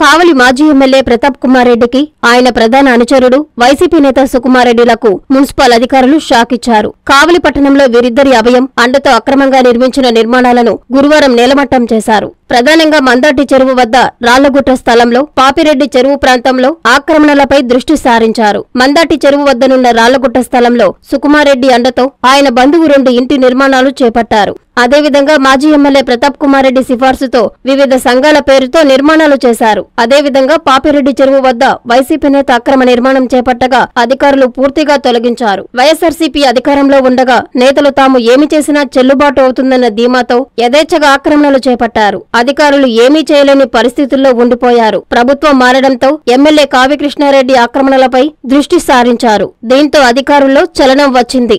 కావలి మాజీ ఎమ్మెల్యే ప్రతాప్ కుమార్ రెడ్డికి ఆయన ప్రధాన అనుచరుడు వైసీపీ నేత సుకుమార్ రెడ్డిలకు మున్సిపల్ అధికారులు షాక్ ఇచ్చారు కావలి పట్టణంలో వీరిద్దరి అభయం అండతో అక్రమంగా నిర్మించిన నిర్మాణాలను గురువారం నేలమట్టం చేశారు ప్రధానంగా మందాటి చెరువు వద్ద రాళ్లగుట్ట స్థలంలో పాపిరెడ్డి చెరువు ప్రాంతంలో ఆక్రమణలపై దృష్టి సారించారు మందాటి చెరువు వద్దనున్న రాళ్లగుట్ట స్థలంలో సుకుమారెడ్డి అండతో ఆయన బంధువు రెండు ఇంటి నిర్మాణాలు చేపట్టారు అదేవిధంగా మాజీ ఎమ్మెల్యే ప్రతాప్ కుమార్ రెడ్డి సిఫార్సుతో వివిధ సంఘాల పేరుతో నిర్మాణాలు చేశారు అదేవిధంగా పాపిరెడ్డి చెరువు వద్ద వైసీపీ నేత అక్రమ నిర్మాణం చేపట్టగా అధికారులు పూర్తిగా తొలగించారు వైఎస్ఆర్సీపీ అధికారంలో ఉండగా నేతలు తాము ఏమి చేసినా చెల్లుబాటు అవుతుందన్న ధీమాతో యథేచ్ఛగా ఆక్రమణలు చేపట్టారు అధికారులు ఏమీ చేయలేని పరిస్థితుల్లో ఉండిపోయారు ప్రభుత్వం మారడంతో ఎమ్మెల్యే కావి కృష్ణారెడ్డి ఆక్రమణలపై దృష్టి సారించారు దీంతో అధికారుల్లో చలనం వచ్చింది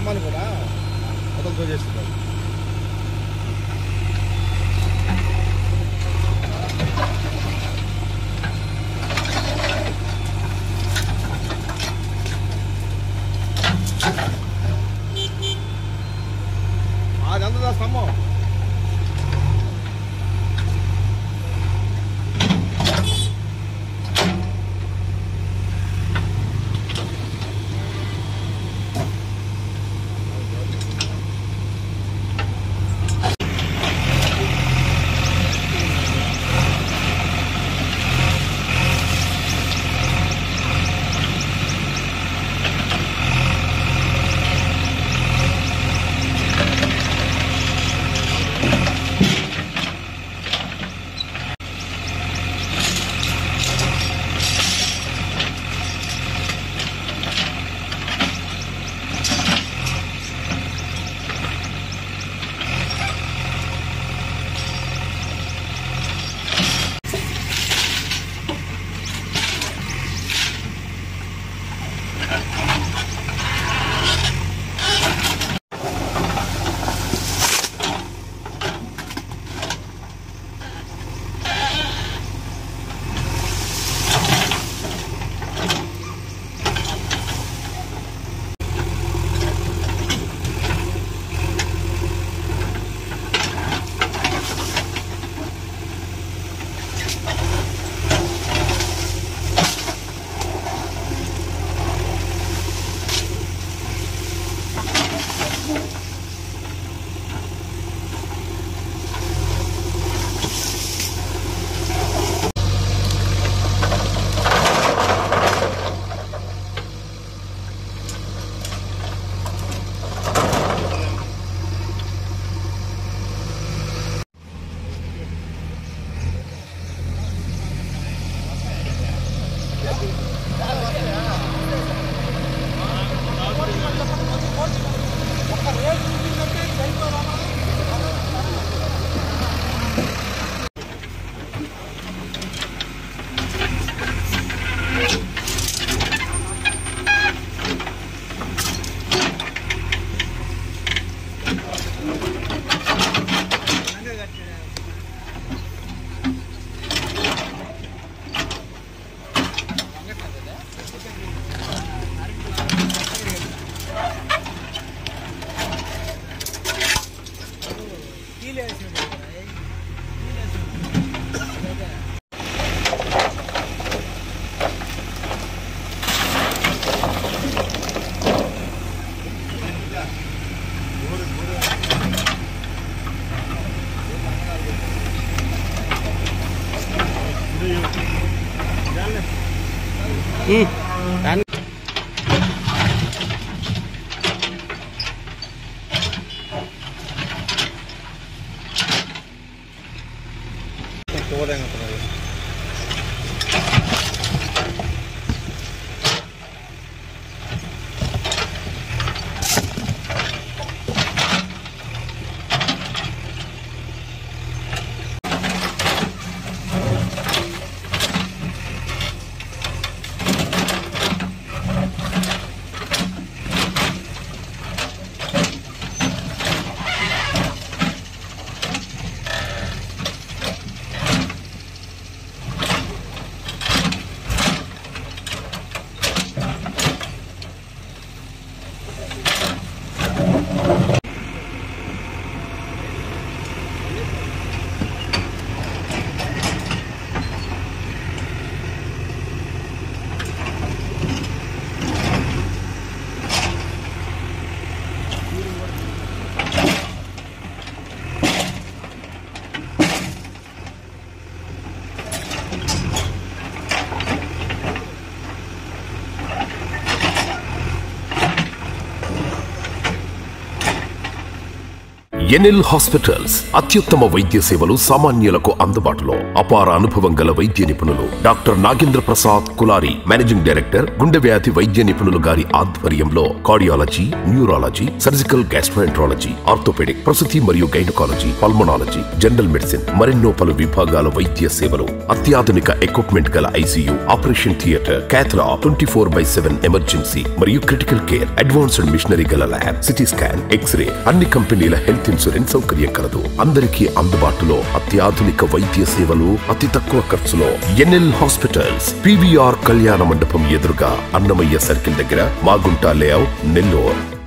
స్తంభాన్ని కూడా మొత్తం తోచేస్తున్నారు అది అందదా స్తంభం పోలేకపోతున్నారు ఎన్ఎల్ హాస్పిటల్స్ అత్యుత్తమ వైద్య సేవలు సామాన్యులకు అందుబాటులో అపార అనుభవం గల వైద్య నిపుణులు doctor Nagendra Prasad Kulari managing director గుండె వ్యాధి వైద్య నిపుణులు గారి ఆధ్వర్యంలో cardiology neurology surgical gastroenterology orthopedic ప్రసూతి మరియు గైనకాలజీ పల్మనాలజీ జనరల్ మెడిసిన్ మరెన్నో పలు విభాగాల వైద్య సేవలు అత్యాధునిక ఎక్విప్మెంట్ గల ఐసీయూ ఆపరేషన్ థియేటర్ క్యాథ్లా twenty four by seven emergency మరియు క్రిటికల్ కేర్ అడ్వాన్స్డ్ మిషనరీ గల ల్యాబ్ సిటీ స్కాన్ ఎక్స్రే అన్ని కంపెనీల హెల్త్ ఇన్సూరెన్స్ సౌకర్యం కలదు అందరికీ అందుబాటులో అత్యాధునిక వైద్య సేవలు అతి తక్కువ ఖర్చులో ఎన్ఎల్ హాస్పిటల్స్ పివిఆర్ కళ్యాణ మండపం ఎదురుగా అన్నమయ్య సర్కిల్ దగ్గర మాగుంట లేఅవుట్ నెల్లూరు